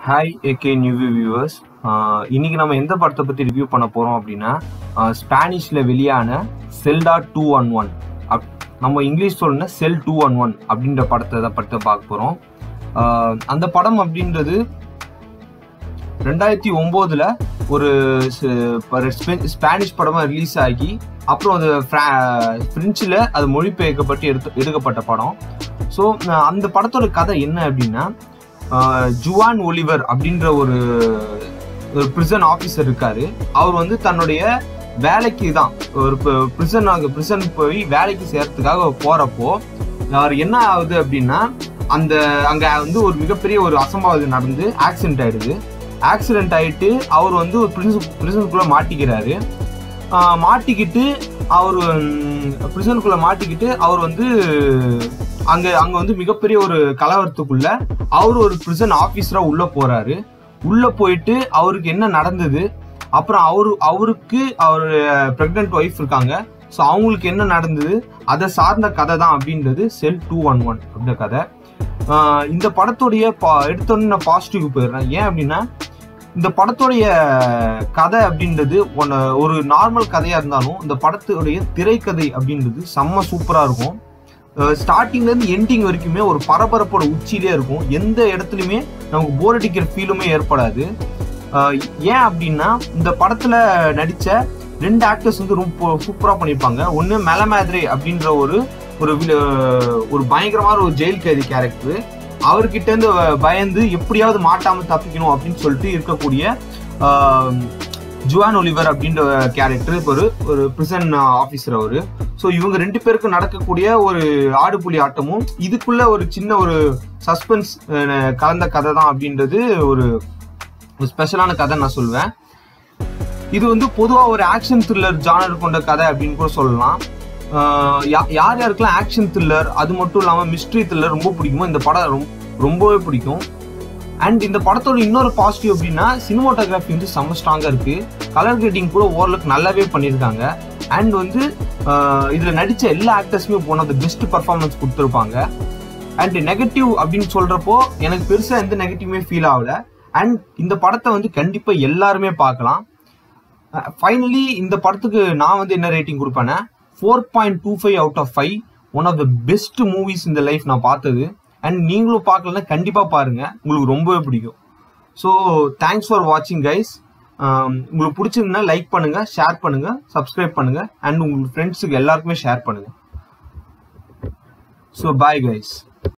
hi AK new viewers இன்னைக்கு நம்ம எந்த படத்தை பற்றி ரிவ்யூ பண்ண போகிறோம் அப்படின்னா ஸ்பானிஷில் வெளியான செல்டா டூ ஒன் ஒன் அப் நம்ம இங்கிலீஷ் சொல்லணும்னா செல் டூ ஒன் ஒன் அப்படின்ற படத்தை தான் படத்தை பார்க்க போகிறோம் அந்த படம் அப்படின்றது ரெண்டாயிரத்தி ஒம்போதில் ஒரு ச- ஒரு ஸ்பெ- ஸ்பானிஷ் படமாக ரிலீஸ் ஆகி அப்புறம் அது ஃப்ரெஞ்சில் அது மொழிபெயர்க்கப்பட்டு எடுத்து எடுக்கப்பட்ட படம் ஸோ அந்த படத்தோட கதை என்ன அப்படின்னா ஆஹ், ஜுவான் ஒலிவர் அப்படின்ற ஒரு ஒரு பிரிசன் ஆஃபீஸர் இருக்காரு அவர் வந்து தன்னுடைய வேலைக்கு தான் ஒரு பிரிசன் பிரிசன் போய் வேலைக்கு சேர்றதுக்காக போறப்போ அவர் என்ன ஆகுது அப்படின்னா அந்த அங்க வந்து ஒரு மிகப்பெரிய ஒரு அசம்பாவிதம் நடந்து ஆக்சிடென்ட் ஆயிடுது ஆக்சிடென்ட் ஆயிட்டு அவர் வந்து ஒரு பிரிசன் பிரிசனுக்குள்ள மாட்டிக்கிறாரு ஆஹ் மாட்டிக்கிட்டு அவர் பிரிசனுக்குள்ள மாட்டிக்கிட்டு அவர் வந்து அங்க அங்க வந்து மிகப்பெரிய ஒரு கலவரத்துக்குள்ள அவர் ஒரு பிரிசன் ஆபீசரா உள்ள போறாரு உள்ள போயிட்டு அவருக்கு என்ன நடந்தது அப்புறம் அவரு அவருக்கு அவர் பிரெக்னென்ட் ஒய்ஃப் இருக்காங்க ஸோ அவங்களுக்கு என்ன நடந்தது அதை சார்ந்த கதை தான் அப்படின்றது செல் டூ ஒன் ஒன் அப்படின்ற கதை ஆஹ் இந்த படத்துடைய பா எடுத்தோன்னு நான் பாசிட்டிவ் போயிடுறேன் ஏன் அப்படின்னா இந்த படத்துடைய கதை அப்படின்றது ஒன்னு ஒரு நார்மல் கதையா இருந்தாலும் இந்த படத்துடைய திரைக்கதை அப்படின்றது செம்ம சூப்பரா இருக்கும் ஸ்டார்டிங்ல இருந்து எண்டிங் வரைக்குமே ஒரு பரபரப்போட உச்சியிலே இருக்கும் எந்த இடத்துலையுமே நமக்கு போர் அடிக்கிற ஃபீலுமே ஏற்படாது அஹ் ஏன் அப்படின்னா இந்த படத்துல நடிச்ச ரெண்டு ஆக்டர்ஸ் வந்து ரொம்ப சூப்பரா பண்ணியிருப்பாங்க ஒன்னு மெலமேத்ரே அப்படின்ற ஒரு ஒரு வி- ஒரு பயங்கரமான ஒரு ஜெயில் கைதி கேரக்டர் அவர்கிட்ட இருந்து பயந்து எப்படியாவது மாட்டாம தப்பிக்கணும் அப்படின்னு சொல்லிட்டு இருக்கக்கூடிய ஆஹ், ஜுவான் ஒலிவர் அப்படின்ற கேரக்டர் ஒரு ஒரு பிரிசன் ஆஃபீஸர் அவரு ஸோ இவங்க ரெண்டு பேருக்கு நடக்கக்கூடிய ஒரு ஆடு புலி ஆட்டமும் இதுக்குள்ள ஒரு சின்ன ஒரு சஸ்பென்ஸ் கலந்த கதை தான் அப்படின்றது ஒரு ஒரு ஸ்பெஷலான கதை நான் சொல்லுவேன் இது வந்து பொதுவாக ஒரு ஆக்ஷன் த்ரில்லர் ஜானர் கொண்ட கதை அப்படின்னு கூட சொல்லலாம் ஆஹ் யா- யார் யாருக்கெல்லாம் ஆக்ஷன் த்ரில்லர் அது மட்டும் இல்லாமல் மிஸ்ட்ரி த்ரில்லர் ரொம்ப பிடிக்குமோ இந்த படம் ரொம்ப ரொம்பவே பிடிக்கும் அண்ட் இந்த படத்தோட இன்னொரு பாசிட்டிவ் அப்படின்னா சினிமோட்டோகிராஃபி வந்து செம்ம ஸ்ட்ராங்காக இருக்கு கலர் கிரேடிங் கூட ஓரளவுக்கு நல்லாவே பண்ணியிருக்காங்க அண்ட் வந்து ஆஹ் இதுல நடிச்ச எல்லா ஆக்டர்ஸுமே போன அந்த பெஸ்ட் பர்ஃபார்மன்ஸ் கொடுத்துருப்பாங்க அண்ட் நெகட்டிவ் அப்படின்னு சொல்றப்போ எனக்கு பெருசா எந்த நெகட்டிவுமே ஃபீல் ஆகல அண்ட் இந்த படத்தை வந்து கண்டிப்பா எல்லாருமே பார்க்கலாம் ஃபைனலி இந்த படத்துக்கு நான் வந்து என்ன ரேட்டிங் கொடுப்பேன்னா four point two five out of five one of the best movies இந்த லைஃப் நான் பார்த்தது அண்ட் நீங்களும் பார்க்கலன்னா கண்டிப்பாக பாருங்க உங்களுக்கு ரொம்பவே பிடிக்கும் ஸோ தேங்க்ஸ் ஃபார் வாட்சிங் கைஸ் உங்களுக்கு பிடிச்சிருந்தா லைக் பண்ணுங்க ஷேர் பண்ணுங்க சப்ஸ்கிரைப் பண்ணுங்க அண்ட் உங்க ஃப்ரெண்ட்ஸுக்கு எல்லாருக்குமே ஷேர் பண்ணுங்க ஸோ பாய் கைஸ்